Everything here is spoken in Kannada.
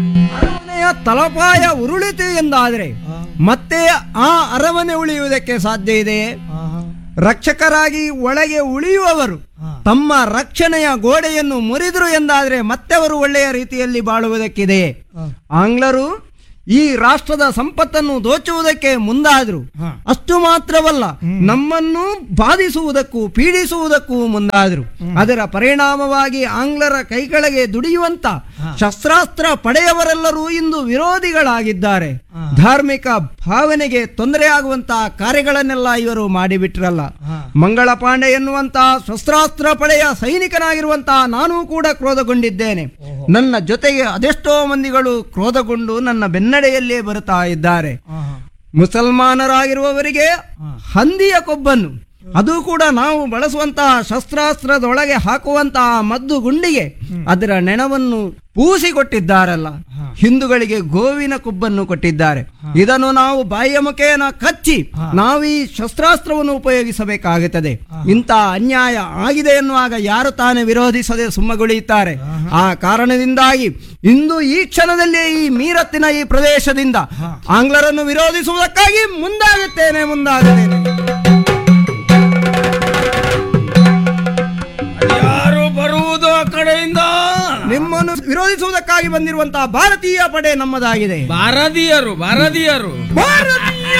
ಅರಮನೆಯ ತಲಪಾಯ ಉರುಳಿತು ಎಂದಾದರೆ ಮತ್ತೆ ಆ ಅರಮನೆ ಉಳಿಯುವುದಕ್ಕೆ ಸಾಧ್ಯ ಇದೆ ರಕ್ಷಕರಾಗಿ ಒಳಗೆ ಉಳಿಯುವವರು ತಮ್ಮ ರಕ್ಷಣೆಯ ಗೋಡೆಯನ್ನು ಮುರಿದ್ರು ಎಂದಾದರೆ ಮತ್ತೆ ಅವರು ಒಳ್ಳೆಯ ರೀತಿಯಲ್ಲಿ ಬಾಳುವುದಕ್ಕಿದೆ ಆಂಗ್ಲರು ಈ ರಾಷ್ಟ್ರದ ಸಂಪತ್ತನ್ನು ದೋಚುವುದಕ್ಕೆ ಮುಂದಾದ್ರು ಅಷ್ಟು ಮಾತ್ರವಲ್ಲ ನಮ್ಮನ್ನು ಬಾಧಿಸುವುದಕ್ಕೂ ಪೀಡಿಸುವುದಕ್ಕೂ ಮುಂದಾದ್ರು ಅದರ ಪರಿಣಾಮವಾಗಿ ಆಂಗ್ಲರ ಕೈಕೆಳಗೆ ದುಡಿಯುವಂತ ಶಸ್ತ್ರಾಸ್ತ್ರ ಪಡೆಯವರೆಲ್ಲರೂ ಇಂದು ವಿರೋಧಿಗಳಾಗಿದ್ದಾರೆ ಧಾರ್ಮಿಕ ಭಾವನೆಗೆ ತೊಂದರೆಯಾಗುವಂತಹ ಕಾರ್ಯಗಳನ್ನೆಲ್ಲ ಇವರು ಮಾಡಿಬಿಟ್ರಲ್ಲ ಮಂಗಳ ಪಾಂಡೆ ಎನ್ನುವಂತಹ ಶಸ್ತ್ರಾಸ್ತ್ರ ಪಡೆಯ ಸೈನಿಕನಾಗಿರುವಂತಹ ನಾನೂ ಕೂಡ ಕ್ರೋಧಗೊಂಡಿದ್ದೇನೆ ನನ್ನ ಜೊತೆಗೆ ಅದೆಷ್ಟೋ ಮಂದಿಗಳು ಕ್ರೋಧಗೊಂಡು ನನ್ನ ಬೆನ್ನಡೆಯಲ್ಲೇ ಬರುತ್ತಾ ಇದ್ದಾರೆ ಮುಸಲ್ಮಾನರಾಗಿರುವವರಿಗೆ ಹಂದಿಯ ಕೊಬ್ಬನ್ನು ಅದು ಕೂಡ ನಾವು ಬಳಸುವಂತಹ ಶಸ್ತ್ರಾಸ್ತ್ರದೊಳಗೆ ಹಾಕುವಂತಹ ಮದ್ದು ಗುಂಡಿಗೆ ಅದರ ನೆಣವನ್ನು ಪೂಸಿ ಕೊಟ್ಟಿದ್ದಾರಲ್ಲ ಹಿಂದೂಗಳಿಗೆ ಗೋವಿನ ಕೊಬ್ಬನ್ನು ಕೊಟ್ಟಿದ್ದಾರೆ ಇದನ್ನು ನಾವು ಬಾಯಿಯ ಮುಖೇನ ಕಚ್ಚಿ ನಾವು ಈ ಶಸ್ತ್ರಾಸ್ತ್ರವನ್ನು ಉಪಯೋಗಿಸಬೇಕಾಗುತ್ತದೆ ಇಂಥ ಅನ್ಯಾಯ ಆಗಿದೆ ಎನ್ನುವಾಗ ಯಾರು ತಾನೇ ವಿರೋಧಿಸದೆ ಸುಮ್ಮಗುಳಿಯುತ್ತಾರೆ ಆ ಕಾರಣದಿಂದಾಗಿ ಇಂದು ಈ ಕ್ಷಣದಲ್ಲಿ ಈ ಮೀರತ್ತಿನ ಈ ಪ್ರದೇಶದಿಂದ ಆಂಗ್ಲರನ್ನು ವಿರೋಧಿಸುವುದಕ್ಕಾಗಿ ಮುಂದಾಗುತ್ತೇನೆ ಮುಂದಾಗುತ್ತೇನೆ ಯಾರು ಬರುವುದು ಆ ಕಡೆಯಿಂದ ನಿಮ್ಮನ್ನು ವಿರೋಧಿಸುವುದಕ್ಕಾಗಿ ಬಂದಿರುವಂತಹ ಭಾರತೀಯ ಪಡೆ ನಮ್ಮದಾಗಿದೆ ಭಾರತೀಯರು ಭಾರತೀಯರು ಭಾರತೀಯ